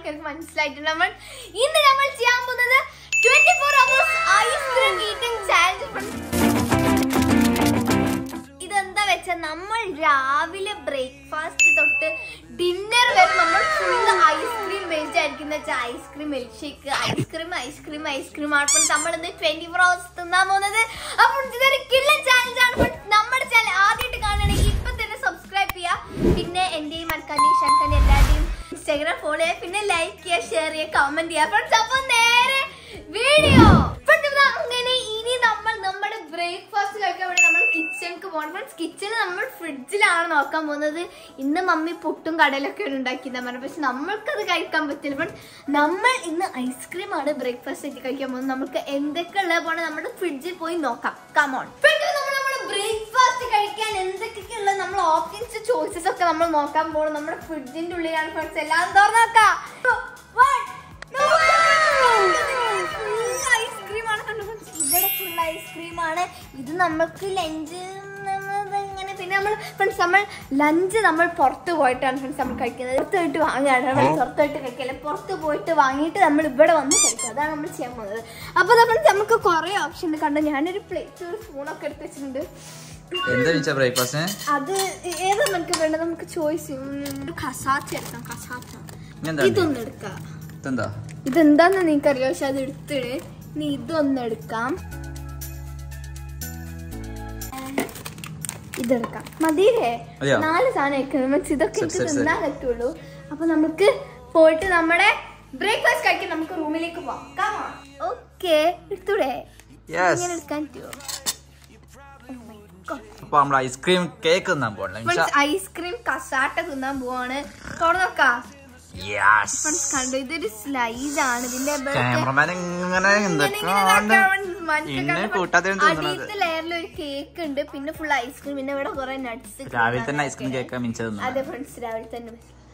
എന്നൊക്കെ എനിക്ക് മനസ്സിലായിട്ടുണ്ട് നമ്മൾ ഇന്ന് നമ്മൾ ചെയ്യാൻ പോകുന്നത് twenty four hours ice cream eating challenge ഇതെന്താ വെച്ചാൽ നമ്മൾ രാവിലെ ബ്രേക്ക്ഫാസ്റ്റ് തൊട്ട് ഡിന്നർ വരെ നമ്മൾ ഫുള്ള് ഐസ്ക്രീം ബേസ്ഡ് ആയിരിക്കും വെച്ചാൽ ice cream milkshake ice cream ice cream ice cream ആണ് നമ്മൾ ഇന്ന് ട്വന്റി ഫോർ അവേഴ്സ് തിന്നാൻ പോകുന്നത് അപ്പോൾ ഇതൊരു കിള്ളൻ ചാലഞ്ച് ആണ് അപ്പോൾ നമ്മുടെ ചാനൽ ആദ്യമായിട്ട് കാണുകയാണെങ്കിൽ ഇപ്പൊ തന്നെ സബ്സ്ക്രൈബ് ചെയ്യുക പിന്നെ എന്റെയും മൽക്കാന്റെയും ഷൻഖാന്റെ എല്ലാവരുടെയും ഇൻസ്റ്റാഗ്രാം ഫോളോ ചെയ്യുക പിന്നെ ലൈക്ക് ചെയ്യുക ഷെയർ ചെയ്യുക കമന്റ് ചെയ്യുക ഫ്രണ്ട്സ് അപ്പോൾ നേരെ വീഡിയോ അങ്ങനെ ഇനി നമ്മൾ നമ്മുടെ ബ്രേക്ക്ഫാസ്റ്റ് കഴിക്കാൻ വേണ്ടി നമ്മൾ കിച്ചണിക്ക് പോകണം ഫ്രണ്ട്സ് കിച്ചണിൽ നമ്മൾ ഫ്രിഡ്ജിലാണ് നോക്കാൻ പോകുന്നത് ഇന്ന് മമ്മി പുട്ടും കടലൊക്കെയാണ് ഉണ്ടാക്കിയത് പറഞ്ഞു പക്ഷെ നമ്മൾക്കത് കഴിക്കാൻ പറ്റില്ല ഫ്രണ്ട്സ് നമ്മൾ ഇന്ന് ഐസ്ക്രീം ആണ് ബ്രേക്ക്ഫാസ്റ്റ് ആയിട്ട് കഴിക്കാൻ പോകുന്നത് നമുക്ക് എന്തൊക്കെ ഉള്ളത് പോണ നമ്മുടെ ഫ്രിഡ്ജിൽ പോയി നോക്കാം കമോൺ നമ്മുടെ ബ്രേക്ക്ഫാസ്റ്റ് കഴിക്കാൻ എന്തൊക്കെയൊക്കെ ഉള്ളത് നമ്മൾ ഓപ്ഷൻസ് ചോയ്സസ് ഒക്കെ നമ്മൾ നോക്കാൻ പോകണം നമ്മുടെ ഫ്രിഡ്ജിന്റെ ഉള്ളിലാണ് ഫ്രണ്ട്സ് എല്ലാം തുറന്നു നോക്കാം ഐസ്ക്രീം ആണ് കണ്ടു friends. ഇവിടെ ഫുൾ ഐസ്ക്രീം ആണ് ഇത് നമ്മൾക്ക് ലഞ്ച് ഇങ്ങനെ പിന്നെ നമ്മൾ ഫ്രണ്ട്സ് നമ്മൾ ലഞ്ച് നമ്മൾ പുറത്ത് പോയിട്ടാണ് ഫ്രണ്ട്സ് നമ്മൾ കഴിക്കുന്നത് പുറത്ത് പോയിട്ട് വാങ്ങിയാണ് പുറത്ത് പോയിട്ട് കഴിക്കല്ല പുറത്ത് പോയിട്ട് വാങ്ങിയിട്ട് നമ്മൾ ഇവിടെ വന്ന് കഴിക്കുക അതാണ് നമ്മൾ ചെയ്യാൻ പോകുന്നത് അപ്പോൾ ഫ്രണ്ട്സ് നമുക്ക് കുറേ ഓപ്ഷൻ ഉണ്ട് കണ്ടോ ഞാനൊരു പ്ലേറ്റ് ഒരു സ്പൂണൊക്കെ എടുത്ത് വെച്ചിട്ടുണ്ട് എന്താ ചോദിച്ചാ ബ്രേക്ക്ഫാസ്റ്റിന് അത് ഏതാ നമുക്ക് വേണ്ടത് നമുക്ക് ചോയ്സ് കസാച്ച എടുക്കാം കസാച്ച ഇനി എന്താ ഇതൊന്നും എടുക്കാം ഇതെന്താ ഇതെന്താന്ന് നിനക്കറിയാം പക്ഷെ അത് എടുത്തിട്ട് നീ ഇതൊന്ന് എടുക്കാം ഇതെടുക്കാം മതിയേ മതിയോ? നാല് സാധനം വെക്കണം പക്ഷെ ഇതൊക്കെ ശരി, എനിക്ക് ശരി, ശരി. തിന്നാൻ പറ്റുള്ളൂ അപ്പൊ നമുക്ക് പോയിട്ട് നമ്മുടെ ബ്രേക്ക്ഫാസ്റ്റ് കഴിക്കാൻ നമുക്ക് റൂമിലേക്ക് പോവാം ഓക്കെ എടുത്തൂടെ യെസ് ഇങ്ങനെ എടുക്കാൻ പറ്റുമോ അപ്പൊ നമ്മൾ ഐസ്ക്രീം കേക്ക് തിന്നാൻ പോകണം ഐസ്ക്രീം കസാട്ട തിന്നാൻ പോവാണ് തുറന്നോക്കാം ഫ്രണ്ട്സ് കണ്ടു ഇതൊരു സ്ലൈസ് ആണ് ഇതിന്റെ ഇവിടെയൊക്കെ ക്യാമറമാൻ ഇങ്ങനെ എന്തൊക്കെ ഇന്നെ കൂട്ടാതെയാണ് തിന്നണത്. അടിയത്തെ ലെയറിൽ ഒരു കേക്ക് ഉണ്ട് പിന്നെ ഫുൾ ഐസ്ക്രീം പിന്നെ ഇവിടെ കുറെ നട്ട്സ് രാവിലെ തന്നെ ഐസ്ക്രീം കേക്ക് മിഞ്ച തിന്നു അതെ ഫ്രണ്ട്സ് രാവിലെ തന്നെ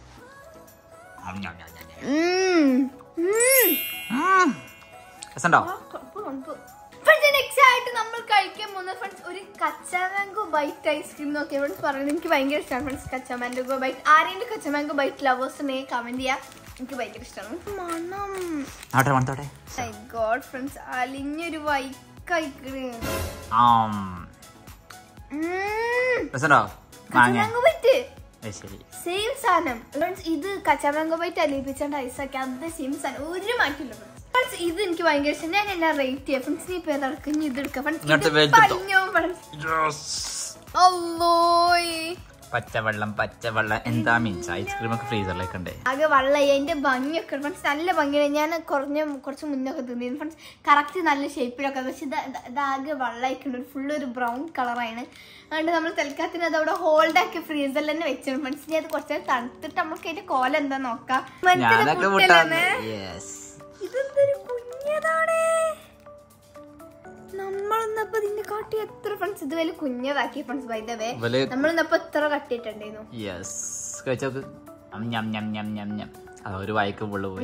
രസണ്ടോ നെക്സ്റ്റ് ആയിട്ട് നമ്മൾ കഴിക്കാൻ പോകുന്ന ഫ്രണ്ട്സ് ഒരു കച്ചാമാങ്കോ ബൈറ്റ് ഐസ്ക്രീം നോക്കി ഫ്രണ്ട്സ് പറയുന്നത് എനിക്ക് ഭയങ്കര ഇഷ്ടമാണ് ഫ്രണ്ട്സ് കച്ചാമാങ്കോ ബൈറ്റ് ആരെങ്കിലും കച്ചാമാങ്കോ ബൈറ്റ് ലവേഴ്സ് ഉണ്ടെങ്കിൽ കമന്റ് ചെയ്യാം എനിക്ക് ഭയങ്കര ഇഷ്ടമാണ് മണം ആട്ടെ വന്നോട്ടെ മൈ ഗോഡ് ഫ്രണ്ട്സ് അലിഞ്ഞൊരു വൈക്കൈക്കണ് ആം രസണ്ടോ മാങ്ങ കച്ചാമാങ്കോ ബൈറ്റ് അത് ശരി സെയിം സാധനം ഫ്രണ്ട്സ് ഇത് കച്ചാമാങ്കോ ബൈറ്റ് അലിയിപ്പിച്ചാണ്ട് ഐസാക്കി അത് സെയിം സാധനം ഒരു മാറ്റില്ല ഫ്രണ്ട്സ് ഇത് എനിക്ക് ഭയങ്കര ഇഷ്ടം ഞാൻ എല്ലാം റേറ്റ് ചെയ്യാം ഫ്രണ്ട്സ് നീ ഇപ്പൊ ഏതെടുക്കും നീ ഇതെടുക്കാം ഇങ്ങനത്തെ ഫ്രണ്ട്സ് വലുതോ? ഫ്രണ്ട്സ് അല്ലോയ് പച്ചവെള്ളം പച്ചവെള്ളം എന്താ മീൻസ് ഐസ്ക്രീം ഒക്കെ ഫ്രീസറിലേക്ക് ഉണ്ട് ആകെ വള്ളയി അതിന്റെ ഭംഗിയൊക്കെ ഫ്രണ്ട്സ് നല്ല ഭംഗിയാണ് ഞാൻ കുറഞ്ഞ കുറച്ച് മുന്നൊക്കെ തിന്നിരുന്നു ഫ്രണ്ട്സ് കറക്റ്റ് നല്ല ഷേപ്പിലൊക്കെ പക്ഷെ ഇത് ഇത് ഇതാകെ വള്ളയിട്ടുണ്ട് ഫുൾ ഒരു ബ്രൗൺ കളറാണ് അതുകൊണ്ട് നമ്മൾ തൽക്കാലത്തിന് അത് അവിടെ ഹോൾഡ് ആക്കി ഫ്രീസറിൽ തന്നെ വെച്ചിട്ടുണ്ട് ഫ്രണ്ട്സ് ഇനി അത് കുറച്ച് നേരം തണുത്തിട്ട് നമുക്ക് അതിന്റെ കോല എന്താ നോക്കാം ഞാനൊക്കെ പുട്ടല്ലേ? യെസ് ഇതെന്തൊരു കുഞ്ഞതാണ് നമ്മളൊന്നപ്പോ ഇതിന്റെ കാട്ടി എത്ര ഫ്രണ്ട്സ് ഇത് വലിയ കുഞ്ഞതാക്കി ഫ്രണ്ട്സ് വൈദവേ വലിയ നമ്മളൊന്നപ്പോ എത്ര കട്ടിയിട്ടുണ്ടായിരുന്നു യെസ് കഴിച്ചോക്ക് ഞം ഞം ഞം ഞം ഞം അത് ഒരു വായിക്ക് പുള്ളു പോയി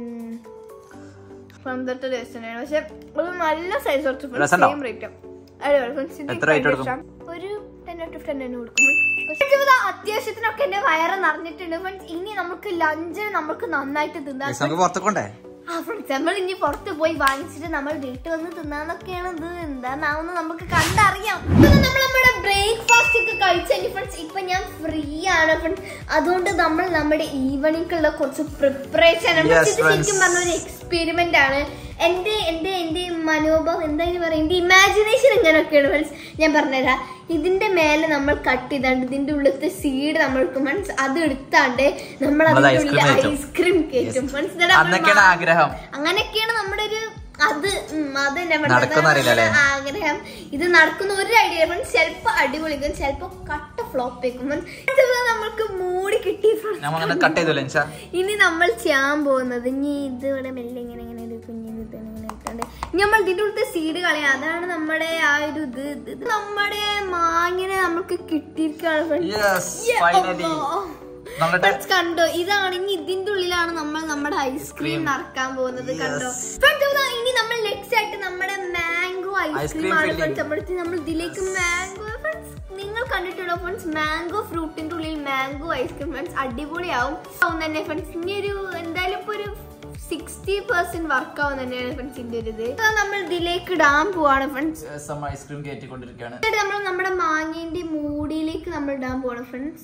പന്ത്രണ്ട് ദിവസം പക്ഷെ ഒരു നല്ല സൈസ് രസമുണ്ടോ? സെയിം റേറ്റ് അടിപൊളി friends. ഇത് എത്ര rate ഭയങ്കര കൊടുക്കും? ഇഷ്ടാ. ഒരു ടെൻ ഔട്ട് ഓഫ് ടെൻ തന്നെ കൊടുക്കും പക്ഷെ ഇത് അത്യാവശ്യത്തിനൊക്കെ എന്റെ വയറ് നിറഞ്ഞിട്ടുണ്ട് friends. ഇനി നമുക്ക് ലഞ്ച് നമുക്ക് നന്നായിട്ട് തിന്നാൻ നമുക്ക് പുറത്തേക്കൊണ്ടേ ആ ഫ്രണ്ട്സ് നമ്മൾ ഇനി പുറത്ത് പോയി വാങ്ങിച്ചിട്ട് നമ്മൾ വീട്ടിൽ വന്ന് തിന്നാന്നൊക്കെയാണ് ഇത് എന്താന്നാവുന്ന നമുക്ക് കണ്ടറിയാം ഇപ്പൊ നമ്മൾ നമ്മുടെ ബ്രേക്ക്ഫാസ്റ്റ് ഒക്കെ കഴിച്ചു ഫ്രണ്ട്സ് ഇപ്പൊ ഞാൻ ഫ്രീ ആണ് ഫ്രണ്ട്സ് അതുകൊണ്ട് നമ്മൾ നമ്മുടെ ഈവനിങ്ങുള്ള കുറച്ച് പ്രിപ്പറേഷൻ Yes, ശരിക്കും friends. പറഞ്ഞ ഒരു എക്സ്പെരിമെന്റ് ആണ് എന്റെ എന്റെ എന്റെ മനോഭാവം എന്തായാലും പറയാം എന്റെ ഇമാജിനേഷൻ ഇങ്ങനെയൊക്കെയാണ് ഫ്രണ്ട്സ് ഞാൻ പറഞ്ഞുതരാം ഇതിന്റെ മേലെ നമ്മൾ കട്ട് ചെയ്താണ്ട് ഇതിന്റെ ഉള്ളിലത്തെ സീഡ് നമ്മൾക്ക് മനസ്സ് അത് എടുത്താണ്ട് നമ്മൾ നമ്മളത് അതിന്റെ ice cream ഉള്ളിൽ കയറ്റും. ഐസ്ക്രീം കയറ്റും മനസ്സിലായി അന്നൊക്കെയാണ് ആഗ്രഹം അങ്ങനെയൊക്കെയാണ് നമ്മുടെ ഒരു അത് ഉം, അത് തന്നെ പറഞ്ഞത്. നടക്കുമെന്ന് അറിയില്ല അല്ലേ? ആ, ആഗ്രഹം ഇത് നടക്കുന്ന ഒരു ഐഡിയ ചിലപ്പോ അടിപൊളിക്കും ചിലപ്പോ കട്ട ഫ്ലോപ്പ് ആക്കും നമ്മൾക്ക് മൂടി കിട്ടി friends. നമ്മളങ്ങനെ കട്ട് ചെയ്തല്ലോ എൻസാ ഇനി നമ്മൾ ചെയ്യാൻ പോകുന്നത് ഇനി ഇത് ഇവിടെ മെല്ലെ ഇങ്ങനെ ഇങ്ങനെ ഒരു കുഞ്ഞിന് ഇത് ഇങ്ങനെ ഇട്ടാണ്ട് ഇനി നമ്മൾ ഇതിന്റെ ഉള്ളത്തെ സീഡ് കളയാം അതാണ് നമ്മുടെ ആ ഒരു ഇത് ഇത് ഇത് നമ്മുടെ മാങ്ങിനെ നമുക്ക് കിട്ടിയിരിക്കുകയാണ് friends. Yes Yeah, finally Allah. നമ്മുടെ Friends, കണ്ടോ ഇതാണ് ഇനി ഇതിന്റെ ഉള്ളിലാണ് നമ്മൾ നമ്മുടെ ഐസ്ക്രീം നിറക്കാൻ പോകുന്നത് കണ്ടോ Friends, ഇതാ ഇനി നമ്മൾ നെക്സ്റ്റ് ആയിട്ട് നമ്മുടെ മാംഗോ ഐസ്ക്രീം ആണ് ഫ്രണ്ട്സ് നമ്മളടുത്ത് നമ്മൾ ഇതിലേക്ക് മാംഗോ ഫ്രണ്ട്സ് നിങ്ങൾ കണ്ടിട്ടുണ്ടോ ഫ്രണ്ട്സ് മാംഗോ ഫ്രൂട്ടിന്റെ ഉള്ളിൽ മാംഗോ ഐസ്ക്രീം ഫ്രണ്ട്സ് അടിപൊളിയാവും ആവും തന്നെ ഫ്രണ്ട്സ് ഇനി ഒരു എന്തായാലും ഇപ്പൊ ഒരു സിക്സ്റ്റി പെർസെന്റ് വർക്ക് ആവും തന്നെയാണ് ഫ്രണ്ട്സ് ഇതിന്റെ ഒരു ഇത് ഇപ്പൊ നമ്മൾ ഇതിലേക്ക് ഇടാൻ പോവാണ് ഫ്രണ്ട്സ് ഐസ്ക്രീം കയറ്റിക്കൊണ്ടിരിക്കുകയാണ് എന്നിട്ട് നമ്മൾ നമ്മുടെ മാങ്ങേന്റെ മൂടിയിലേക്ക് നമ്മൾ ഇടാൻ പോവാണ് ഫ്രണ്ട്സ്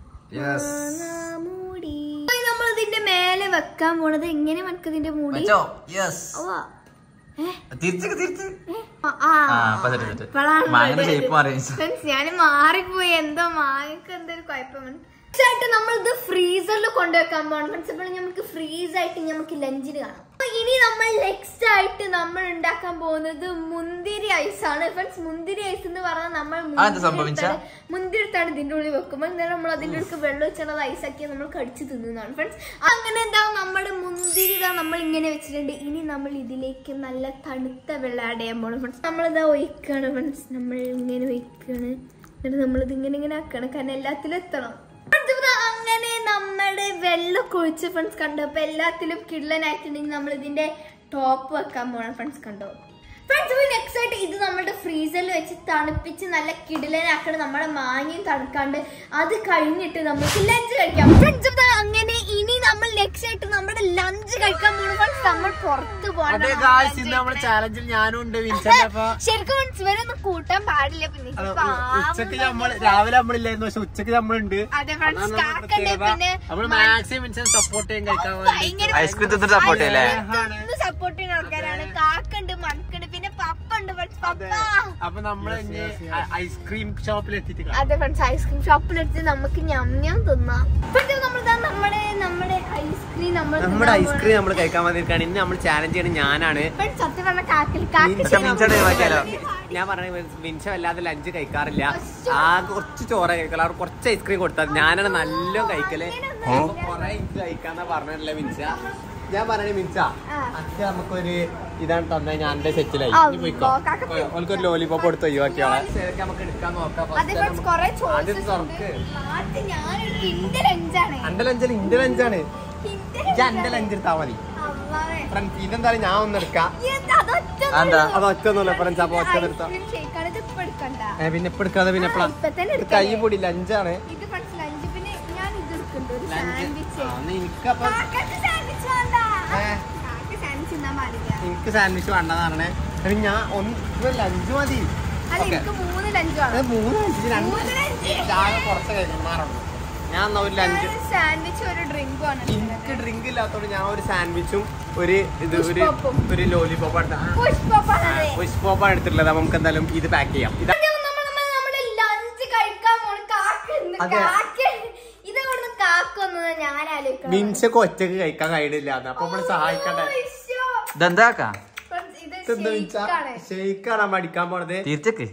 മൂടി നമ്മൾ ഇതിന്റെ മേലെ വെക്കാൻ പോണത് എങ്ങനെ നമുക്ക് ഇതിന്റെ മൂടി വെച്ചോ യെസ് ഓ ഏ തിരിച്ചു തിരിച്ചു ആ, ആ, ആ. അപ്പൊ തെറ്റ് തെറ്റ്. ഇപ്പളാണ് മാങ്ങയുടെ ready shape മാറി. Friends, ഞാന് മാറിപ്പോയി എന്തോ മാങ്ങക്ക് എന്തൊരു കുഴപ്പമാണ് ആയിട്ട് നമ്മൾ ഇത് ഫ്രീസറിൽ കൊണ്ടുവെക്കാൻ പോകണം ഫ്രണ്ട്സ് ഇപ്പോൾ നമുക്ക് ഫ്രീസ് ആയിട്ട് നമുക്ക് ലഞ്ചിന് കാണാം അപ്പൊ ഇനി നമ്മൾ നെക്സ്റ്റ് ആയിട്ട് നമ്മൾ ഉണ്ടാക്കാൻ പോകുന്നത് മുന്തിരി ഐസ് ആണ് ഫ്രണ്ട്സ് മുന്തിരി ഐസ് എന്ന് പറഞ്ഞാൽ നമ്മൾ അതെന്താ സംഭവിച്ച? മുന്തിരി എടുത്താണ് ഇതിന്റെ ഉള്ളിൽ വെക്കുമ്പോൾ നേരം നമ്മൾ അതിന്റെ ഉള്ളിൽ വെള്ളം വെച്ചുള്ളത് ഐസ് ആക്കി നമ്മൾ കടിച്ചു തിന്നുന്നതാണ് ഫ്രണ്ട്സ് അങ്ങനെ എന്താ നമ്മുടെ മുന്തിരി ഇതാ നമ്മൾ ഇങ്ങനെ വെച്ചിട്ടുണ്ട് ഇനി നമ്മൾ ഇതിലേക്ക് നല്ല തണുത്ത വെള്ളം ആഡ് ചെയ്യാൻ പോകണം ഫ്രണ്ട്സ് നമ്മളിതാ ഒഴിക്കാണ് ഫ്രണ്ട്സ് നമ്മൾ ഇങ്ങനെ ഒഴിക്കാണ് എന്നിട്ട് നമ്മളിത് ഇങ്ങനെ ഇങ്ങനെ ആക്കണം കാരണം എല്ലാത്തിലും എത്തണം Friends, ഇതാ അങ്ങനെ നമ്മുടെ വെള്ളം കുഴിച്ച് ഫ്രണ്ട്സ് കണ്ടു അപ്പൊ എല്ലാത്തിലും കിള്ളനായിട്ടുണ്ടെങ്കിൽ നമ്മൾ ഇതിന്റെ ടോപ്പ് വെക്കാൻ പോകണം ഫ്രണ്ട്സ് കണ്ടോ ഫ്രണ്ട്സ് ഇപ്പൊ നെക്സ്റ്റ് ആയിട്ട് ഇത് നമ്മുടെ ഫ്രീസറിൽ വെച്ച് തണുപ്പിച്ച് നല്ല കിടിലനാക്കണം നമ്മുടെ മാങ്ങയും തണുക്കാണ്ട് അത് കഴിഞ്ഞിട്ട് നമുക്ക് ലഞ്ച് കഴിക്കാം ഫ്രണ്ട്സ് അങ്ങനെ ഇനി നമ്മൾ നെക്സ്റ്റ് ആയിട്ട് നമ്മുടെ ലഞ്ച് കഴിക്കാൻ പോകുന്നു ഫ്രണ്ട്സ് നമ്മൾ പുറത്ത് അതെ പോകണം ഗായ്സ് ഇന്ന് നമ്മുടെ ചാലഞ്ചിൽ ഞാനും ഉണ്ട് വിൻസെന്റ് അപ്പൊ ശരിക്കും ഫ്രണ്ട്സ് ഇവരൊന്നും കൂട്ടാൻ പാടില്ല പിന്നെ അത് പാവം ഉച്ചക്ക് നമ്മൾ രാവിലെ നമ്മളില്ലായിരുന്നു പക്ഷെ ഉച്ചക്ക് നമ്മളുണ്ട് അതെ ഫ്രണ്ട്സ് അതാണ് നമ്മുടെ കാക്കണ്ട് പ്രത്യേകത. പിന്നെ നമ്മള് മാക്സിമം വിൻസെന്റ് സപ്പോർട്ട് ചെയ്യാൻ കഴിക്കാൻ ഭയങ്കര ഐസ്ക്രീം തിന്നിട്ട് സപ്പോർട്ട് ചെയ്യല്ലേ സപ്പോർട്ട് ചെയ്യുന്ന ആൾക്കാരാണ് കാക്കുണ്ട് മണക്കുണ്ട് പിന്നെ പപ്പ ഉണ്ട് പപ്പ അപ്പൊ നമ്മള് ഇനി ഐസ്ക്രീം ഷോപ്പിൽ എത്തിയിട്ട് കാണാം. അതെ ഫ്രണ്ട്സ് ഐസ്ക്രീം ഷോപ്പിലെടുത്ത് നമുക്ക് ഞം ഞം തിന്നാം പക്ഷേ നമ്മളിതാ നമ്മുടെ നമ്മുടെ ഐസ്ക്രീം നമ്മൾ നമ്മുടെ ഐസ്ക്രീം നമ്മൾ കഴിക്കാൻ വന്നിരിക്കുകയാണ് ഇന്ന് നമ്മൾ ചാലഞ്ച് ചെയ്യണത് ഞാനാണ് ഫ്രണ്ട്സ് സത്യം പറഞ്ഞ കാക്കിൽ കാക്കി മിൻസ മിൻസയുടെ ഒഴിവാക്കിയാലോ? ഞാൻ പറഞ്ഞ മിൻസ വല്ലാതെ ലഞ്ച് കഴിക്കാറില്ല ആ കുറച്ച് ചോറ കഴിക്കല അവർ കുറച്ച് ഐസ്ക്രീം കൊടുത്താൽ ഞാനാണ് നല്ല കഴിക്കല് അപ്പൊ കൊറേ എനിക്ക് കഴിക്കാന്നാ പറഞ്ഞല്ലേ മിൻസ ഞാൻ പറഞ്ഞേ മിൻസ അച്ഛ നമുക്കൊരു ഇതാണ് തന്നെ ഞാൻ എന്റെ സെറ്റിലായി ആ, ഇനി പോയിക്കോ കാക്ക പോയി. ഓൾക്കൊരു ലോലിപോപ്പ് എടുത്ത് ഒഴിവാക്കിയോളെ ശരിക്കും നമുക്ക് എടുക്കാൻ നോക്കാം അതെ ഫ്രണ്ട്സ് കൊറേ ആദ്യം ചോയ്സസ് ഉണ്ട് തുറക്ക് നാട്ടിൽ ഞാനൊരു ഇന്റെ ലഞ്ചാണ് അന്റെ ലഞ്ചല്ല ഇന്റെ ലഞ്ചാണ് ഇന്റെ ഇജ്ജ് അന്റെ ലഞ്ച് എടുത്താ മതി അള്ളാഹേ. ഫ്രണ്ട്സ് ഇതെന്തായാലും ഞാൻ ഒന്ന് എടുക്കാം എന്താ അതൊറ്റ അതെന്താ? അത് ഒറ്റ ഒന്നുമില്ല ഫ്രണ്ട്സ് അപ്പൊ ഒറ്റ എടുത്താ ഐസ്ക്രീം ഷേക്കാണ് ഇത് ഇപ്പൊ എടുക്കണ്ട ഏ, പിന്നെ ഇപ്പൊ എടുക്കാതെ പിന്നെ എപ്പഴാ ഇപ്പൊ തന്നെ ഇത് കൈ എടുക്കല്ലേ? പൊടി ലഞ്ചാണ് ഇത് ഫ്രണ്ട്സ് ലഞ്ച് പിന്നെ ഞാൻ ഇത് എടുക്കുന്നുണ്ട് ഒരു ലഞ്ച് സാൻഡ്വിച്ച് എനിക്കപ്പൊ കാക്കക്ക് സാൻഡ്വിച്ച് വേണ്ട ഏ. കാക്ക സാൻഡ്വിച്ച് തിന്നാൻ പാടില്ല എനിക്ക് സാൻഡ്വിച്ച് വേണ്ടെന്ന് പറഞ്ഞേ അപ്പൊ ഞാൻ ഒന്ന് ലഞ്ച് മതി അല്ല ഓക്കേ. എനിക്ക് മൂന്ന് ലഞ്ച് അത് വേണം മൂന്ന് ലഞ്ച് രണ്ട് മൂന്ന് ലഞ്ച് ചായ കുറച്ച് കഴിക്കണമാരുള്ളൂ ഞാൻ എന്നാ ഒരു ലഞ്ച് സാൻഡ്വിച്ച് ഒരു ഡ്രിങ്ക് ആണ് എനിക്ക് ഡ്രിങ്ക് ഇല്ലാത്തോണ്ട് ഞാൻ ഒരു സാൻഡ്വിച്ചും ഒരു ഇത് ഒരു പുഷ്പപ്പും. ഒരു ലോലിപോപ്പ് എടുത്ത പുഷ്പപ്പാണത് പുഷ്പോപ്പാണ് എടുത്തിട്ടുള്ളത് അപ്പൊ നമുക്ക് എന്തായാലും ഇത് പാക്ക് ചെയ്യാം ഇത് നമ്മുടെ ലഞ്ച് കഴിക്കാൻ പോണ കാക്ക ഇന്ന് അതെ. കാക്ക ഇത് ഇവിടുന്ന് കാക്കൊന്നത് ഞാൻ ആലോചിക്കണം മിൻസൊക്കെ ഒറ്റക്ക് കഴിക്കാൻ കഴിയില്ല അപ്പൊ നമ്മള് സഹായിക്കണ്ടേ ഇതെന്താക്കാ ഇത് ഇതെന്താ മിൻസ ഷെയ്ക്കാണ്. ഷെയ്ക്കാണ് പഠിക്കാൻ പോണത് തിരിച്ചക്ക്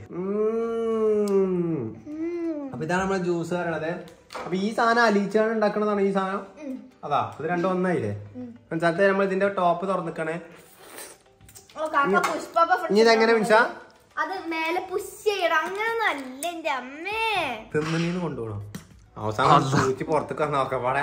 ഉം. അപ്പൊ ഇതാണ് നമ്മളെ ജ്യൂസ് പറയണത് അപ്പൊ ഈ സാധനം അലിയിച്ചാണ് ഉണ്ടാക്കണതാണ് ഈ സാധനം അതാ ഇത് രണ്ടും ഒന്നായില്ലേ മനസ്സിലത്തെ നമ്മൾ ഇതിന്റെ ടോപ്പ് തുറന്നിക്കണേ ഓ, കാക്ക പുഷ്പപ്പ ഫ്രണ്ട്സ് ഇനി ഇതെങ്ങനെ മിൻസ അത് മേലെ പുഷ് ചെയ്യണം അങ്ങനൊന്നും അല്ല എന്റെ അമ്മേ തിന്നണീന്ന് കൊണ്ടുപോകണം അവസാനം സൂചി പുറത്തേക്ക് വന്ന നോക്കാം പാടെ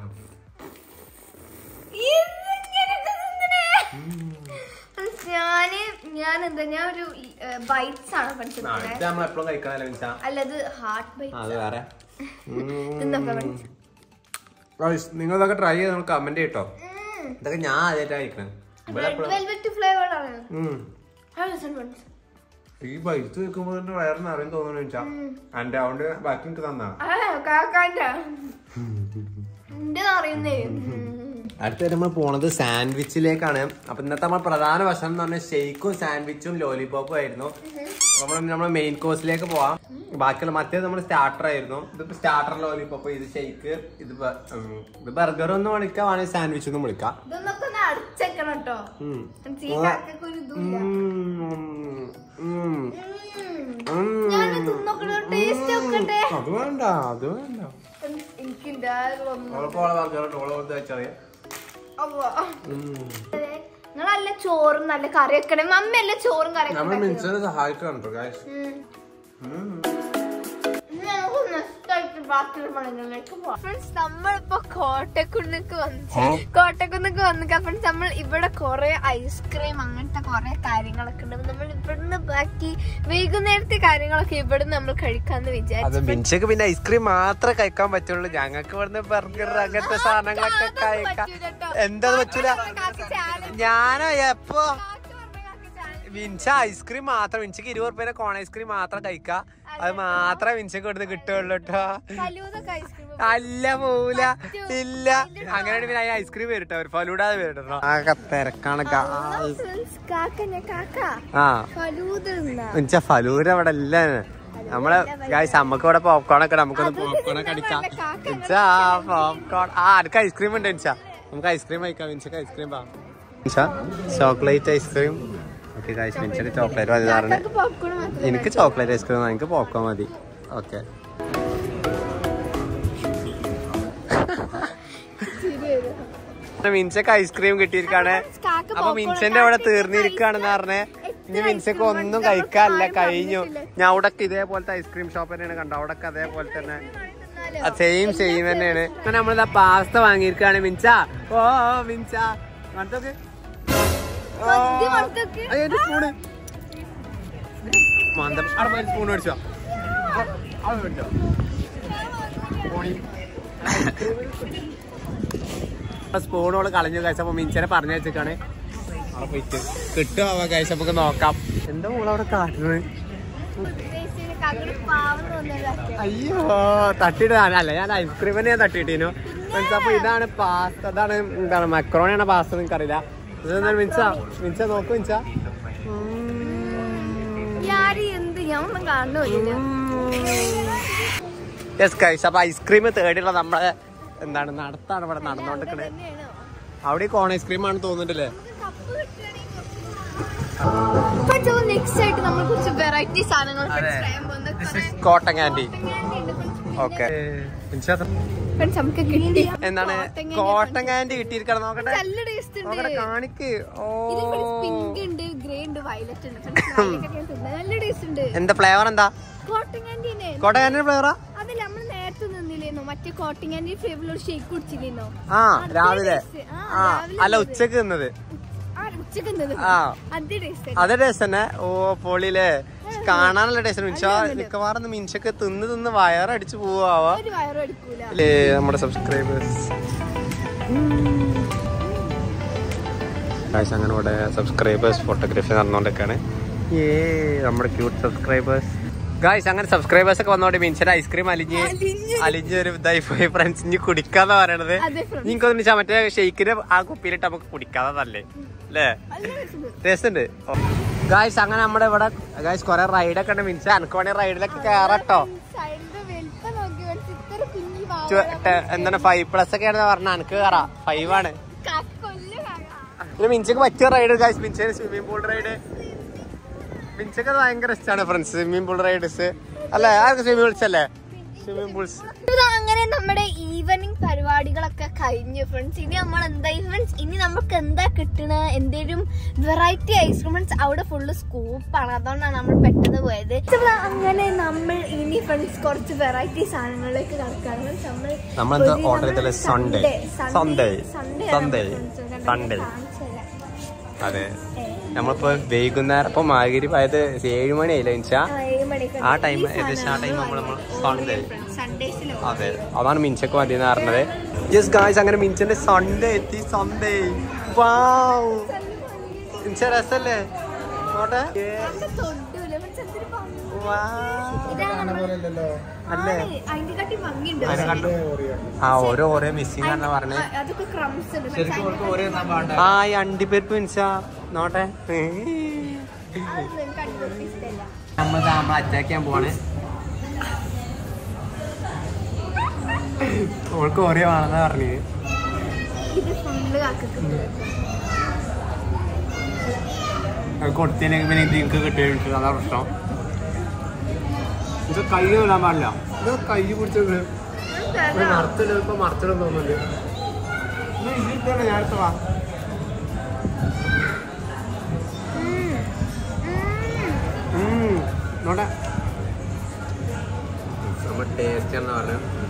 ഇതെങ്ങനെയൊക്കെ തിന്നണേ? Friends, ഞാന് ഞാൻ എന്താ ഞാൻ ഒരു ബൈറ്റ്സ് ആണ് പഠിച്ചത് ഇത് നമ്മൾ എപ്പോഴും കഴിക്കണല്ലേ മിൻസ അല്ലത് ഹാർട്ട് ആ, ബൈറ്റ് അത് വേറെ തിന്നൊക്കെ ഫ്രണ്ട്സ് നിങ്ങൾ ഇതൊക്കെ ട്രൈ ചെയ്ത് നമ്മൾ കമന്റ് ചെയ്യട്ടോ ഇതൊക്കെ ഞാൻ ആദ്യമായിട്ടാണ് കഴിക്കണേ ഇവിടെ റെഡ് എപ്പോഴും വെൽവെറ്റ് ഫ്ലേവർ ആണ് ഉം. ആ രസം ഫ്രണ്ട്സ് ഈ ബൈത്ത് വെക്കുമ്പോ തന്നെ വയറിന് അറിയാൻ തോന്നുന്നു വെച്ചാ എന്റെ അതുകൊണ്ട് ബാക്കി എനിക്ക് തന്നാ ആ കാക്കാന്റെ എന്റെ അറിയുന്നേ അടുത്ത നമ്മൾ പോണത് സാൻഡ്വിച്ചിലേക്കാണ് അപ്പൊ ഇന്നത്തെ നമ്മൾ പ്രധാന ഭക്ഷണം എന്ന് പറഞ്ഞാൽ ഷെയ്ക്കും സാൻഡ്വിച്ചും ലോലിപോപ്പും ആയിരുന്നു നമ്മൾ നമ്മൾ മെയിൻ കോഴ്സിലേക്ക് പോവാം ബാക്കിയുള്ള മറ്റേത് നമ്മൾ സ്റ്റാർട്ടർ ആയിരുന്നു ഇതിപ്പോ സ്റ്റാർട്ടർ ലോലിപോപ്പ് ഇത് ഷെയ്ക്ക് ഇത് ബ- ഉം, ഇത് ബർഗർ ഒന്നും വിളിക്കാം വേണമെങ്കിൽ സാൻഡ്വിച്ച് ഒന്നും വിളിക്കാം ഇതൊന്നൊക്കെ ഒന്ന് അടച്ചേക്കണം കേട്ടോ ഉം. ഈ കാക്കക്ക് ഒരു ഇതുമില്ല ഉം, ഉം, ഉം. ഞാൻ തിന്നോക്കണ ടേസ്റ്റ് നോക്കട്ടെ അത് വേണ്ട അത് വേണ്ട എനിക്ക് ഇതാ വന്നു ഓളെ ഓളെ ബർഗർ ഓളെ കൊടുത്ത് വെച്ചാൽ അവ്വ. നിങ്ങൾ നല്ല ചോറും നല്ല കറി വെക്കണേ മമ്മി അല്ല ചോറും കറിയൊക്കെ നമ്മൾ ഉണ്ടാക്കി മിൻസിനെ സഹായിക്കണം കേട്ടോ guys. ഉം. ഉം. ഇനി നമുക്ക് നെക്സ്റ്റ് ആയിട്ട് ബാക്കിയുള്ള മൃഗങ്ങളിലേക്ക് പോവാം ഫ്രണ്ട്സ് നമ്മളിപ്പോ കോട്ടക്കുന്നിക്ക് വന്നു കോട്ടക്കുന്നിക്ക് വന്നിക്ക ഫ്രണ്ട്സ് നമ്മൾ ഇവിടെ കുറെ ഐസ്ക്രീം അങ്ങനത്തെ കുറെ കാര്യങ്ങളൊക്കെ ഉണ്ട് നമ്മൾ ഇവിടുന്ന് ബാക്കി വൈകുന്നേരത്തെ കാര്യങ്ങളൊക്കെ ഇവിടുന്ന് നമ്മൾ കഴിക്കാന്ന് അത് വിചാരിച്ചു മിൻഷക്ക് പിന്നെ ഐസ്ക്രീം മാത്രമേ കഴിക്കാൻ പറ്റുള്ളൂ ഞങ്ങൾക്ക് ഇവിടുന്ന് ബർഗർ അങ്ങനത്തെ സാധനങ്ങളൊക്കെ കഴിക്കാം എന്താ പറ്റൂല ഞാനോ എപ്പോ മിൻഷ ഐസ്ക്രീം മാത്രം മിൻഷക്ക് ഇരുപത് റുപ്യ കോൺ ഐസ്ക്രീം മാത്രം കഴിക്കാം അത് മാത്രമേ മിൻഷക്ക് ഇവിടുന്ന് കിട്ടുള്ളൂ കേട്ടോ അല്ല പോവില്ല ഇല്ല അങ്ങനെ പിന്നെ അതിന് ഐസ്ക്രീം വരട്ടെ ഒരു ഫലൂടാതെ വരട്ടോ ആകെ തിരക്കാണ് കാ- കാക്ക ഞാൻ കാക്ക ആ ഫലൂദ തിന്നാ. മിൻഷ ഫലൂര അവിടെ അല്ല നമ്മളെ ഗായ്സ് നമുക്ക് ഇവിടെ പോപ്കോൺ ഒക്കെ നമുക്കൊന്ന് പോപ്കോൺ ഒക്കെ അടിക്കാം മിൻഷാ പോപ്കോൺ ആ എനിക്ക് ഐസ്ക്രീം ഉണ്ട് മിൻഷ നമുക്ക് ഐസ്ക്രീം കഴിക്കാം മിൻഷക്ക് ഐസ്ക്രീം പാ Minsha chocolate ice cream okay guys മിൻഷക്ക് ചോക്ലേറ്റ് മതി പറഞ്ഞേ കാക്കക്ക് popcorn മാത്രം എനിക്ക് ചോക്ലേറ്റ് ഐസ്ക്രീം എനിക്ക് പോപ്കോൺ മതി ഓക്കെ മിൻസക്ക് ഐസ്ക്രീം കിട്ടിയിരിക്കാണ് കാക്ക അപ്പൊ മിൻസന്റെ അവിടെ തീർന്നിരിക്കാണെന്ന് പറഞ്ഞേ ഇനി മിൻസക്ക് ഒന്നും കഴിക്കാനില്ല കഴിഞ്ഞു ഞാൻ അവിടെ ഇതേപോലത്തെ ഐസ്ക്രീം ഷോപ്പ് തന്നെയാണ് കണ്ടോ അവിടെ അതേപോലെ തന്നെ സെയിം സെയിം തന്നെയാണ് അങ്ങനെ നമ്മളിതാ പാസ്ത വാങ്ങിയിരിക്കാണ് മിൻസ ഓ മിൻസ അടുത്തൊക്കെ സദ്യ മണത്തൊക്കെ. സ്പൂണ് മന്ദം അവിടെ സ്പൂൺ മേടിച്ചോ അത് മേടിച്ചോ സ്പൂണോട് കളഞ്ഞു കഴിച്ച അപ്പൊ മിഞ്ചനെ പറഞ്ഞു വെച്ചിട്ടാണ് അവിടെ പോയിട്ട് കിട്ടുമോ കഴിച്ച നമുക്ക് നോക്കാം എന്താ മോള് അവിടെ കാട്ടുന്നത് ഉദ്ദേശിച്ചത് കാക്കയുടെ പാവം തോന്നുന്നത് അയ്യോ തട്ടിയിടാൻ അല്ല ഞാൻ ഐസ്ക്രീം തന്നെ ഞാൻ തട്ടിയിട്ടീനു മീൻസ് അപ്പൊ ഇതാണ് പാസ്ത അതാണ് എന്താണ് മക്രോണിയാണ് പാസ്ത നിങ്ങൾക്ക് അറിയില്ല ഇതെന്താണ് മിൻസ മിൻസ നോക്കൂ മിൻസ ഞാൻ എന്ത് ഞാൻ ഒന്നും കാണുന്നില്ല യെസ് കൈസ് അപ്പൊ ഐസ്ക്രീം തേടിയുള്ള നമ്മളെ എന്താണ് നടത്താണ് ഇവിടെ നടന്നുകൊണ്ടിരിക്കണേ അവിടെ കോൺ ഐസ്ക്രീം ആണ് തോന്നുന്നുണ്ടല്ലേ നെക്സ്റ്റ് ആയിട്ട് നമ്മൾ കുറച്ച് വെറൈറ്റി സാധനങ്ങൾ അതെ. ചെയ്യാൻ പോകുന്നത് ദിസ് കുറേ ഇസ് കോട്ടൺ കാൻഡി candy ഉണ്ട്. ഓക്കെ Friends, നമുക്ക് കിട്ടി എന്താണ് കോട്ടൺ കാൻഡി കിട്ടിയിരിക്കണം നോക്കട്ടെ നല്ല ടേസ്റ്റ് ഉണ്ട് നോക്കട്ടെ കാണിക്ക് ഓ പിങ്ക് ഉണ്ട് ഗ്രേ ഉണ്ട് വയലറ്റ് ഉണ്ട് Friends, violet ഒക്കെ ഞാൻ തിന്നത്. നല്ല ടേസ്റ്റ് ഉണ്ട് എന്താ ഫ്ലേവർ എന്താ കോട്ടൺ കാൻഡി തന്നെ കോട്ടൺ കാൻഡി ഫ്ലേവറാ അതല്ല നമ്മൾ നേരത്തെ നിന്നില്ലേന്നോ മറ്റേ കോട്ടൺ കാൻഡി ഫ്ലേവറിൽ ഒരു ഷേക്ക് കുടിച്ചില്ലേന്നോ ആ രാവിലെ ആ, ആ രാവിലെ അല്ല ഉച്ചക്ക് തിന്നത് ആ ഉച്ചക്ക് നിന്നത് ആ. അതേ ടേസ്റ്റ് അതേ ടേസ്റ്റ് തന്നെ ഓ പൊളിയില്ലേ കാണാനുള്ള ടേസ്റ്റ് മിൻഷ മിക്കവാറും മിൻഷക്ക് തിന്ന് തിന്ന് വയറടിച്ചു പോവാ ഒരു വയറും എടുക്കൂല അല്ലേ നമ്മുടെ സബ്സ്ക്രൈബേഴ്സ് ഗായ്സ് അങ്ങനെ ഇവിടെ സബ്സ്ക്രൈബേഴ്സ് ഫോട്ടോഗ്രാഫി നടന്നുകൊണ്ടൊക്കെയാണ് ഏ നമ്മുടെ ക്യൂട്ട് സബ്സ്ക്രൈബേഴ്സ് ഗായ്സ് അങ്ങനെ സബ്സ്ക്രൈബേഴ്സ് ഒക്കെ വന്നോണ്ട് മീൻസിന്റെ ഐസ്ക്രീം അലിഞ്ഞ് അലിഞ്ഞ്. അലിഞ്ഞ് ഒരു ഇതായി പോയി ഫ്രണ്ട്സ് ഇനി കുടിക്കാന്ന് പറയണത് അതെ friends. നിങ്ങൾക്കൊന്നും വെച്ചാൽ മറ്റേ ഷെയ്ക്കിന് ആ കുപ്പിയിലിട്ട് നമുക്ക് കുടിക്കാതെ അല്ലേ നല്ല taste ഉണ്ട്. ടേസ്റ്റ് ഉണ്ട് ഗായ്സ് അങ്ങനെ നമ്മുടെ ഇവിടെ ഗായ്സ് കൊറേ റൈഡൊക്കെ ഉണ്ട് മീൻസ് എനിക്ക് വേണേ റൈഡിലൊക്കെ കേറട്ടോ സൈഡിന്റെ വലിപ്പം നോക്കി friends. ഇത്ര കുഞ്ഞി വാവ. ചു- ടെ- എന്താണ് ഫൈവ് പ്ലസ് ഒക്കെ ആണെന്ന് പറഞ്ഞാൽ എനിക്ക് കയറാം ഫൈവ് ആണ് കാക്ക കൊല്ല് കാക്ക. പിന്നെ മിഞ്ചക്ക് പറ്റിയ റൈഡ് ഗായ്സ് മിഞ്ചന് സ്വിമ്മിംഗ് പൂൾ റൈഡ് മിഞ്ചക്ക് അത് ഭയങ്കര ഇഷ്ടമാണ് ഫ്രണ്ട്സ് സ്വിമ്മിംഗ് പൂൾ റൈഡ്സ് അല്ലേ ആർക്ക് സ്വിമ്മിംഗ് പൂൾസ് അല്ലേ സ്വിമ്മിംഗ് പൂൾസ് ഇത് അങ്ങനെ നമ്മുടെ ഈവനിങ് പരിപാടികളൊക്കെ കഴിഞ്ഞു ഫ്രണ്ട്സ് ഇനി നമ്മൾ എന്താ ഫ്രണ്ട്സ് ഇനി നമുക്ക് എന്താ കിട്ടണ എന്തേലും വെറൈറ്റി ഐസ്ക്രീം ഫ്രണ്ട്സ് അവിടെ ഫുള്ള് സ്കൂപ്പാണ് അതുകൊണ്ടാണ് നമ്മൾ പെട്ടെന്ന് പോയത് ഇത് അങ്ങനെ നമ്മൾ ഇനി ഫ്രണ്ട്സ് കുറച്ച് വെറൈറ്റി സാധനങ്ങളിലേക്ക് കടക്കാണ് Friends, നമ്മൾ നമ്മളെന്താ ഒരു order ചെയ്തത്? നമ്മൾ Sunday. Sunday. Sunday. Sunday Sunday. ആണ് friends. കണ്ടോ? Sunday. കാണിച്ചു തരാം. അതെ നമ്മളിപ്പോ വൈകുന്നേരം ഇപ്പൊ മാഗിരി ആയത് ഏഴ് മണി ആയില്ല മിൻസ ആ, ഏഴ് മണിക്ക് ആ time, ഏകദേശം ആ time നമ്മൾ Sunday. സൺഡേസിലോ അതെ അതാണ് മിൻചക്ക് മതി എന്ന് പറഞ്ഞത് യെസ് ഗായ്സ് അങ്ങനെ മിൻചന്റെ സൺഡേ എത്തി സൺഡേ വാവ് മിൻച രസല്ലേ നോട്ടെ തൊട്ടൂല ഫ്രണ്ട്സ് എന്തൊരു ഭംഗി. Wow. ഇതാണ് നമ്മുടെ അല്ലേ ആണ്. അതിന്റെ കാട്ടി ഭംഗിയുണ്ട് അതിനെ കണ്ടു. ആ ഓരോ ഓരോ മിസ്സിംഗ് ആണ് പറഞ്ഞത് ആ, അതൊക്കെ ക്രംസ് ഉണ്ട് friends. ആ ഈ അണ്ടിപ്പരിപ്പ് മിൻസ നോട്ടെ അതൊന്നും എനിക്ക് അടിപൊളി ഇഷ്ടമല്ല നമ്മൾ നമ്മൾ അറ്റാക്ക് ചെയ്യാൻ പോവാണ് ഓൾക്ക് ഓരോ ആണെന്നാ പറഞ്ഞത് ഇത് ഫുള്ള് കാക്കക്ക് അത് കൊടുത്തില്ലെങ്കിൽ പിന്നെ ഇത് എനിക്ക് കിട്ടിയിട്ട് അതാ പ്രശ്നം ഇത് കൈ വിടാൻ പാടില്ല ഇത് കൈ പിടിച്ചത് മറച്ചിടും ഇപ്പൊ മറച്ചിടും തോന്നുന്നുണ്ട് ഇത് ഇതിട്ടാണ് ഞാൻ അടുത്ത വാ ഉം, നോട്ടെ നമ്മൾ ടേസ്റ്റ് എന്ന് പറഞ്ഞു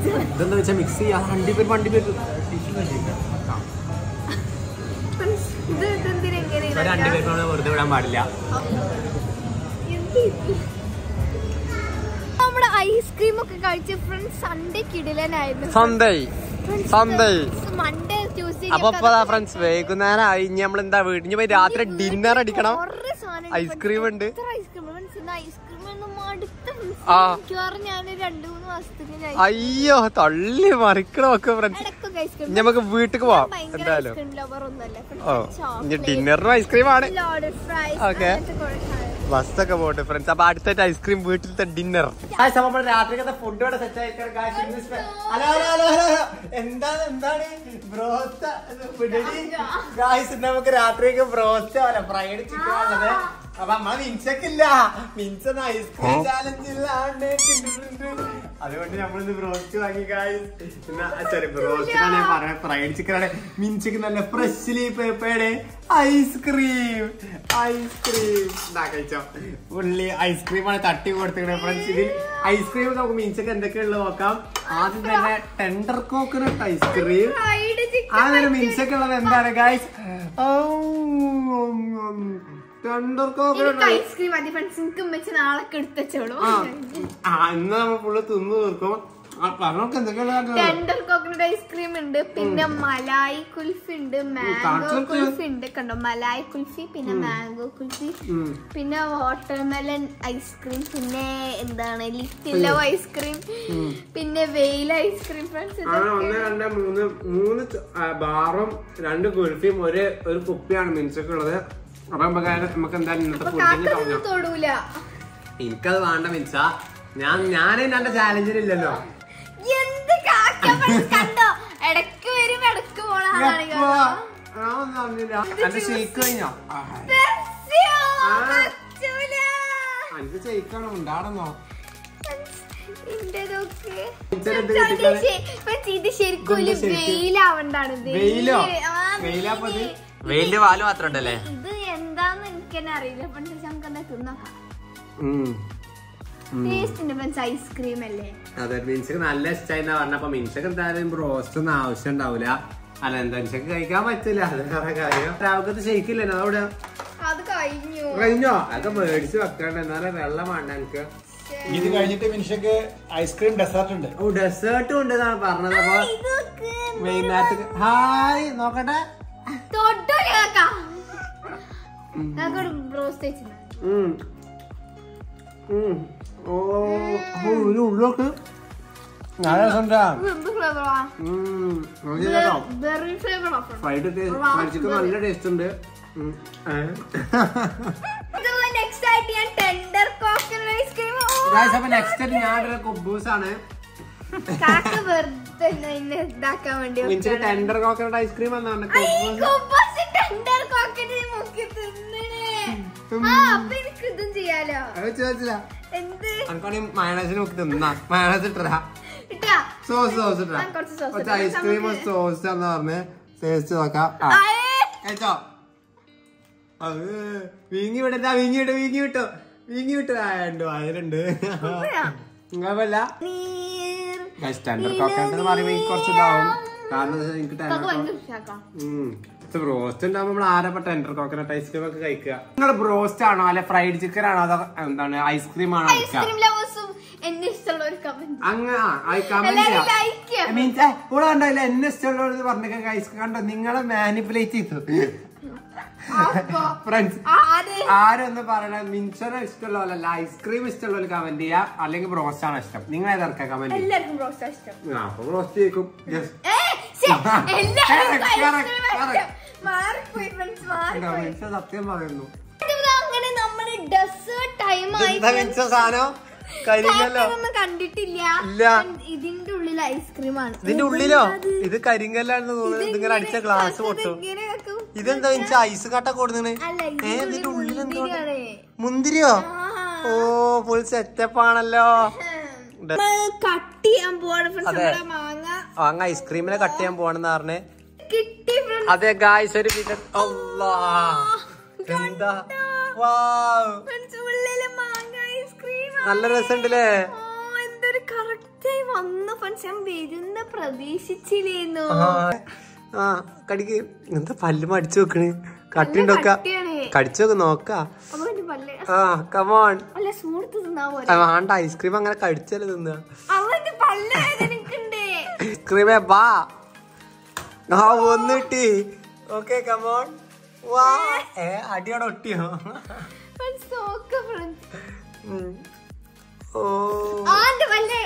ഇതെന്താ വെച്ചാൽ മിക്സ് ചെയ്യാം വണ്ടി പേര് വണ്ടി പേര് ഫ്രണ്ട്സ് ഇത് ഇതെന്തിനാ ഇങ്ങനെ ഒരു രണ്ട് ഇതാക്കാ? പേര് വെറുതെ വിടാൻ പാടില്ല എന്ത് ഇത്? നമ്മുടെ ഐസ്ക്രീം ഒക്കെ കഴിച്ച ഫ്രണ്ട്സ് സൺഡേ കിടിലനായിരുന്നു സൺഡേ സൺഡേ മൺഡേ ട്യൂസ്ഡേ അപ്പൊ ഫ്രണ്ട്സ് വൈകുന്നേരം ആയി ഇനി നമ്മൾ എന്താ വീട്ടിൽ പോയി രാത്രി ഡിന്നർ അടിക്കണം ഐസ്ക്രീം ഉണ്ട് ഐസ്ക്രീം ഐസ്ക്രീം ഒന്നും മടുത്ത ആ. മിക്കവാറും ഞാൻ രണ്ട് മൂന്ന് മാസത്തേക്ക് ഞാൻ അയ്യോ തള്ളി മറിക്കണമൊക്കെ ഫ്രണ്ട്സ് ഇടയ്ക്കൊക്കെ ഐസ്ക്രീം ഇനി നമുക്ക് വീട്ടിൽ പോവാം ഭയങ്കര എന്തായാലും ഐസ്ക്രീം ലവർ ഒന്നല്ല ഓ ഇനി ഡിന്നറിനും ഐസ്ക്രീം ആണ് ലോഡഡ് ഫ്രൈസ് Okay. അങ്ങനത്തെ കുറെ സാധനം. ബസ്സൊക്കെ പോട്ടെ ഫ്രണ്ട്സ് അപ്പൊ അടുത്തായിട്ട് ഐസ്ക്രീം വീട്ടിലത്തെ ഡിന്നർ രാത്രിക്കത്തെ ഫുഡ് ഇവിടെ സെറ്റ് ആയിരിക്കും ഹലോ ഹലോ ഹലോ ഹലോ എന്താണ് എന്താണ് ബ്രോസ്റ്റ് ഗായ്സ് നമുക്ക് രാത്രിക്ക് ബ്രോസ്റ്റ് അല്ല ഫ്രൈഡ് ചിക്കൻ ഉള്ളത് അപ്പൊ അമ്മ മിൻസക്കില്ല മിൻസന്ന് ഐസ്ക്രീം ചാലഞ്ച് ഇല്ലാണ്ട് അതുകൊണ്ട് നമ്മളിന്ന് ബ്രോസ്റ്റ് വാങ്ങി ഗായ്സ് സോറി ബ്രോസ്റ്റ് ആണ് ഞാൻ പറയാം ഫ്രൈഡ് ചിക്കൻ ആണ് മിൻസക്ക് നല്ല ഫ്രഷ്ലി പേപ്പേഡ് ഐസ്ക്രീം ഐസ്ക്രീം ഇതാ കഴിച്ചോ ഉള്ളി ഐസ്ക്രീമാണ് തട്ടി കൊടുത്തിരിക്കുന്നത് ഫ്രണ്ട്സ് ഇതിൽ ഐസ്ക്രീം നമുക്ക് മിൻസക്ക് എന്തൊക്കെയുള്ളത് നോക്കാം ആദ്യം തന്നെ tender coconut ice cream Fried chicken ആ നേരം മിൻസക്ക് ഉള്ളത് എന്താണ് ഗായ്സ് ടെൻഡർ എനിക്ക് കോക്കനട്ട് ഐസ്ക്രീം മതി ഫ്രണ്ട്സ് എനിക്ക് വെച്ച് നാളെ എടുത്തോളൂ ആ ആ, ഇന്ന് നമ്മൾ ഫുള്ള് തിന്നു തീർക്കും ആ, പറഞ്ഞോക്ക് എന്തൊക്കെയാണ് ടെൻഡർ കോക്കനട്ട് ഐസ്ക്രീം ഉണ്ട് പിന്നെ മലായി കുൽഫി ഉണ്ട് മാംഗോ കാണിച്ചു കുൽഫി ഉണ്ട് കണ്ടോ മലായി കുൽഫി പിന്നെ മാംഗോ കുൽഫി പിന്നെ വാട്ടർമെലൺ ഐസ്ക്രീം പിന്നെ എന്താണ് ലിറ്റിലോ ഐസ്ക്രീം പിന്നെ വെയിൽ ഐസ്ക്രീം ഫ്രണ്ട്സ് അങ്ങനെ ഒന്ന് രണ്ട് മൂന്ന് മൂന്ന് ച- ആ, ബാറും രണ്ട് കുൽഫിയും ഒരു ഒരു കുപ്പിയാണ് മിൻസക്ക് ഉള്ളത് അപ്പൊ നമുക്ക് അതിന് നമുക്ക് എന്തായാലും ഇന്നത്തെ ഫുഡിന് തുടങ്ങാം കാക്കൊന്നും തൊടൂല എനിക്കത് വേണ്ട മിൻസ ഞാൻ ഞാൻ എന്റെ ചാലഞ്ചിലില്ലല്ലോ എന്ത് കാക്ക friends കണ്ടോ ഇടക്ക് വരും ഇടക്ക് പോണാണ് എപ്പോ? ഞാൻ ഒന്നും അറിഞ്ഞില്ല. എന്റെ ഷെയ്ക്ക് കഴിഞ്ഞോ ആ, ആ. എനിക്ക് ഷെയ്ക്കാണോ ഉണ്ടാണെന്നോ ഇത് ശരിക്കും ഒരു ഇതെന്താ ശരിക്കും? വെയിലാവണ്ടാണ് വെയിലോ? വെയിലാപ്പോ ഇത്? വെയിലിന്റെ പാല് മാത്രം ഉണ്ടല്ലേ ഇത് എന്താന്ന് എനിക്ക് തന്നെ അറിയില്ല പക്ഷെ നമുക്ക് എന്താ തിന്നോക്കാം ഉം. ടേസ്റ്റിന്റെ ഫ്രണ്ട്സ് ഐസ്ക്രീം അല്ലേ അതെ മിൻസക്ക് നല്ല ഇഷ്ടമായി എന്നാ പറഞ്ഞപ്പോ മിൻസക്ക് എന്തായാലും റോസ്റ്റ് ഒന്നും ആവശ്യം ഉണ്ടാവില്ല അല്ല എന്താ മിൻസക്ക് കഴിക്കാൻ പറ്റില്ല അത് വേറെ കാര്യം രാവിലത്തെ ഷെയ്ക്കില്ലേ അവിടെ അത് കഴിഞ്ഞു കഴിഞ്ഞോ അതൊക്കെ മേടിച്ച് വെക്കണ്ട എന്നാലും വെള്ളം വേണ്ട എനിക്ക് ഇത് കഴിഞ്ഞിട്ട് മനുഷ്യക്ക് ഐസ്ക്രീം ഡെസേർട്ട് ഉണ്ട് ഓ ഡെസേർട്ടും ഉണ്ട് എന്നാണ് പറഞ്ഞത് അപ്പൊ ഇതൊക്കെ വൈകുന്നേരത്തേക്ക് ഹായ് നോക്കട്ടെ തൊട്ടോ കേക്കാം ഞങ്ങൾക്കൊരു ബ്രോസ്റ്റ് വെച്ചിട്ടുണ്ട് ഉം. ഉം. ഓ ഓ, ഇത് ഉള്ളൊക്കെ നല്ല രസമുണ്ടാ എന്ത് ഫ്ലേവറാ ഉം. നോക്കി കേട്ടോ ബെറി ഫ്ലേവറാ ഫ്രൈഡ് ഫ്രൈഡ് ചിക്കൻ നല്ല ടേസ്റ്റ് ഉണ്ട് ഉം. ഏ. നെക്സ്റ്റ് ആയിട്ട് ഞാൻ ടെൻഡർ കോക്കനട്ട് ഐസ്ക്രീം Guys, അപ്പൊ നെക്സ്റ്റ് ഞാനൊരു കുബൂസ് ആണ് കാക്ക വെറുതെ എന്നെ ഇതാക്കാൻ വേണ്ടി മിനിച്ചിട്ട് ടെൻഡർ കോക്കനട്ട് ഐസ്ക്രീം എന്നാണ് ടെൻഡർ കോക്കനട്ട് മുക്കി തിന്നണേ ആ അപ്പൊ എനിക്ക് ഇതും ചെയ്യാലോ എന്ത് അനക്കാണെങ്കിൽ മയണൈസിന് നോക്കി തിന്നാ മയണൈസ് ഇട്ടരാ ഇട്ടാ സോസ് സോസ് ഇട്ടരാ ആ, കുറച്ച് sauce കുറച്ച് ഇടാം. ഐസ്ക്രീം നമുക്ക് സോസ് എന്ന് പറഞ്ഞ് ടേസ്റ്റ് നോക്കാം ആ ആയേ. കഴിച്ചോ അത് വീങ്ങി വിടണ്ട വീങ്ങി വിട്ടോ വീങ്ങി വിട്ടോ വീങ്ങി വിട്ടോ ആയുണ്ടോ അതിലുണ്ട് കുഴപ്പമില്ല നീർ. ടെൻഡർ കോക്കനട്ട് എന്ന് പറയുമ്പോ എനിക്ക് കുറച്ച് ഇതാവും കാരണം എന്താ വെച്ചാ എനിക്ക് കാക്ക ടെൻഡർ ഭയങ്കര ഇഷ്ടാക്കാം. ബ്രോസ്റ്റ് ഉണ്ടാകുമ്പോൾ നമ്മൾ ആരപ്പ ടെൻഡർ കോക്കനട്ട് ഐസ്ക്രീം ഒക്കെ കഴിക്കുക നിങ്ങൾ ബ്രോസ്റ്റ് ആണോ അല്ലെ ഫ്രൈഡ് ചിക്കൻ ആണോ അതോ എന്താണ് ഐസ്ക്രീം ആണോ കഴിക്കുക ഐസ്ക്രീം ലവേഴ്സും എന്നെ ഇഷ്ടമുള്ള ഒരു കമന്റ് അങ്ങ് കമന്റ് എല്ലാവരും like ചെയ്യാം. മീൻസ് ഇവിടെ കണ്ടോ എന്നെ ഇഷ്ടമുള്ളത് പറഞ്ഞ ഐസ് കണ്ടോ നിങ്ങളെ മാനിപ്പുലേറ്റ് ചെയ്തു ഫ്രണ്ട്സ് ആര് ആരൊന്ന് പറയണ മിൻസറെ ഇഷ്ടമുള്ള ഐസ്ക്രീം ഇഷ്ടമുള്ള കമന്റ് ചെയ്യാ അല്ലെങ്കിൽ ബ്രോസ്റ്റ് ആണ് ഇഷ്ടം നിങ്ങൾ ഏതാർക്കാ കമന്റ് എല്ലാവർക്കും റോസ്റ്റ് ഇഷ്ടം അപ്പൊ ബ്രോസ്റ്റ് ചെയ്യും Just ഏ, ശ്ശെ, എല്ലാവർക്കും Correct, ice correct, cream correct. ഇഷ്ടം. മാറിപ്പോയി friends, ഉണ്ടോ? മാറിപ്പോയി. മിൻസ സത്യം പറയുന്നു ഇത് അങ്ങനെ നമ്മള് ഡെസേർട്ട് ടൈം ആയി എന്താ മിൻസ സാധനം കരിങ്കല്ലോ ഒന്നും കണ്ടിട്ടില്ല ഇല്ല. ഇതിന്റെ ഉള്ളിൽ ഐസ്ക്രീം ആണ് ഇതിന്റെ ഉള്ളിലോ ഇത് കരിങ്കല്ലാണെന്ന് തോന്നുന്നു ഇതിങ്ങനെ അടിച്ച ഗ്ലാസ് പൊട്ടും ഇങ്ങനെ വെക്കും. ഇതെന്താ മിൻസ ഐസ് കട്ട കൊടുക്കണേ അല്ല ഏ ഇതിന്റെ ഇതിന്റെ ഉള്ളിൽ ഉള്ളിൽ എന്തോ മുന്തിരിയാണ്. മുന്തിരിയോ ആ. ഓ ഫുൾ സെറ്റപ്പ് ആണല്ലോ ഡെ- നമ്മള് കട്ട് ചെയ്യാൻ പോവാണ് friends. അതെ. നമ്മുടെ മാങ്ങ അങ്ങ് ഐസ്ക്രീമിനെ കട്ട് ചെയ്യാൻ പോവാണെന്ന് പറഞ്ഞേ കിട്ടി friends. അതെ ഗായ്സ് ഒരു പിന്നെ എന്താ വാവ് friends, ഉള്ളില് മാങ്ങ ഐസ്ക്രീം നല്ല രസമുണ്ടല്ലേ എന്തൊരു കറക്റ്റ് വന്നു ഫ്രണ്ട്സ് ഞാൻ വരുന്ന പ്രതീക്ഷിച്ചില്ലേന്നു ആ ആ കടിക്ക് എന്താ പല്ല് മടിച്ചു വെക്കണ് കട്ടിണ്ടൊക്ക കട്ടിയാണ്. കടിച്ചൊക്കെ നോക്കാ അപ്പൊ എന്റെ പല്ല് ആ കമോൺ അല്ല സൂടുത്ത് തിന്നാ പോലെ വേണ്ട ഐസ്ക്രീം അങ്ങനെ കടിച്ചല്ലേ തിന്ന അവന്റെ പല്ല് വേദനക്കുണ്ട് ഐസ്ക്രീമേ ബാ ആ ഒന്നിട്ടി ഓക്കെ കമോൺ വാ ഏ അടിയോടെ ഒട്ടിയോ ഫ്രണ്ട്സ് നോക്ക് ഫ്രണ്ട്സ് ഉം. ഓ ആന്റെ പല്ല്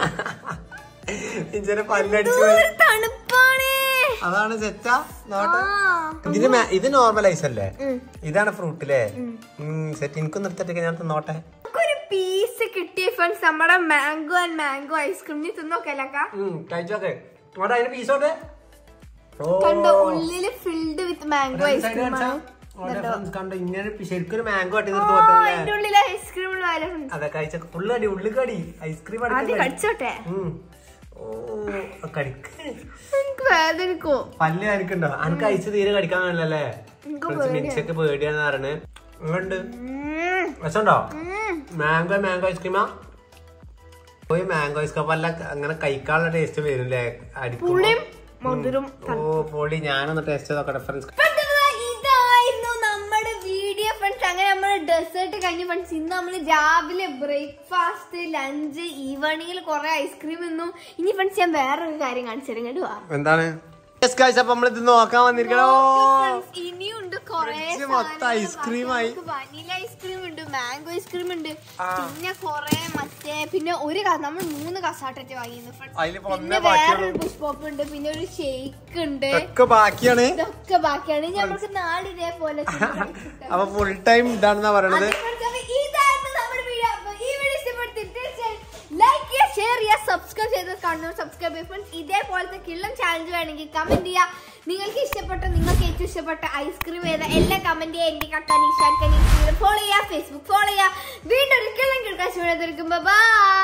ഇഞ്ചനെ പല്ലടിച്ചു ഒരു തണുപ്പാണ് അതാണ് സെറ്റാ നോട്ടെ ആ ഇതിന് മേ- ഇത് നോർമൽ ഐസ് അല്ലേ ഉം. ഇതാണ് ഫ്രൂട്ടില്ലേ സെറ്റ് എനിക്കൊന്നും എടുത്തിട്ട് ഞാൻ തിന്നോട്ടെ നമുക്കൊരു പീസ് കിട്ടിയ ഫ്രണ്ട്സ് നമ്മുടെ മാംഗോ ആൻഡ് മാംഗോ ഐസ്ക്രീം നീ തിന്നോക്കല്ലക്ക കഴിച്ചോക്കെ അവിടെ അതിന് പീസോട്ടെ ഓ കണ്ടോ ഉള്ളില് ഫിൽഡ് വിത്ത് മാംഗോ രണ്ട് side ഐസ്ക്രീം കാണിച്ചാ? ആണ് ഓടെ friends കണ്ടോ ഇങ്ങനെ ഒരു ശരിക്കും ഒരു മാംഗോ അട്ടി നിർത്തി ആ, പോത്തല്ലേ അതിന്റെ ഉള്ളില് ഐസ്ക്രീം ഫ്രണ്ട്സ് അതെ കഴിച്ച ഫുള്ള് അടി ഉള്ളിൽ കടി ഐസ്ക്രീം ആദ്യം കടിച്ചോട്ടെ ഓ കടിക്ക് എനിക്ക് വേദനിക്കോ പല്ല് കടിക്കണ്ടോ അനക്ക് ഐസ് തീരെ കടിക്കാൻ കഴിയില്ലല്ലേ എനിക്ക് മിക്സൊക്കെ പേടിയാന്ന് പറഞ്ഞ് ഇങ്ങണ്ട് രസമുണ്ടോ മാംഗോ മാംഗോ ഐസ്ക്രീമാ പോയി മാംഗോ ഐസ്ക്രീം വല്ല അങ്ങനെ കഴിക്കാനുള്ള ടേസ്റ്റ് വരും അല്ലേ പുളിയും മധുരം ഓ പൊളി ഞാനൊന്ന് ടേസ്റ്റ് നോക്കട്ടെ ഫ്രണ്ട്സ് ഇതായിരുന്നു നമ്മുടെ വീഡിയോ ഫ്രണ്ട്സ് അങ്ങനെ നമ്മൾ ഡെസേർട്ട് കഴിഞ്ഞ ഫ്രണ്ട്സ് ഇന്ന് നമ്മൾ രാവിലെ ബ്രേക്ക്ഫാസ്റ്റ് ലഞ്ച് ഈവനിങ്ങിൽ കുറെ ഐസ്ക്രീം തിന്നും ഇനി ഫ്രണ്ട്സ് ഞാൻ വേറൊരു കാര്യം കാണിച്ചു തരാം കേട്ടോ എന്താണ് അപ്പൊ നമ്മളിത് നോക്കാൻ വന്നിരിക്കണോ ഇനിയുണ്ട് കൊറേ Fridge മൊത്തം ice cream ആയി. വനില ഐസ്ക്രീം ഉണ്ട് മാംഗോ ഐസ്ക്രീം ഉണ്ട് പിന്നെ കൊറേ മറ്റേ പിന്നെ ഒരു ക- നമ്മൾ മൂന്ന് കസാട്ടറ്റ് വാങ്ങിയിരുന്നു friends. അതിലിപ്പോ ഒന്നേ പിന്നെ ബാക്കിയുള്ളൂ. വേറൊരു പുഷ് പോപ്പ് ഉണ്ട് പിന്നെ ഒരു ഷേക്ക് ഉണ്ട് ഒക്കെ ബാക്കിയാണ് ഇതൊക്കെ ബാക്കിയാണ് ഇനി നമുക്ക് നാളെ ഇതേപോലെ അപ്പൊ ഫുൾ ടൈം ഇതാണെന്നാ പറയണത് ഇതായിരുന്നു നമ്മുടെ വീഡിയോ അപ്പൊ ഈ വീഡിയോ ഇഷ്ടപ്പെടുത്തി തീർച്ചയായും ലൈക്ക് ചെയ്യുക ഷെയർ ചെയ്യുക സബ്സ്ക്രൈബ് ചെയ്ത് കാണുന്നു സബ്സ്ക്രൈബ് ചെയ്യുക ഫ്രണ്ട്സ് ഇതേപോലത്തെ കിള്ളം ചാലഞ്ച് വേണമെങ്കിൽ കമന്റ് ചെയ്യുക നിങ്ങൾക്ക് ഇഷ്ടപ്പെട്ട നിങ്ങൾക്ക് ഏറ്റവും ഇഷ്ടപ്പെട്ട ഐസ്ക്രീം ഏതാ എല്ലാം കമന്റ് ചെയ്യുക എന്റെ കട്ടാൻ ഇഷാൻ ഫോളോ ചെയ്യുക ഫേസ്ബുക്ക് ഫോളോ ചെയ്യുക വീണ്ടും ഒരു കിള്ളം കേൾക്കാൻ ബൈ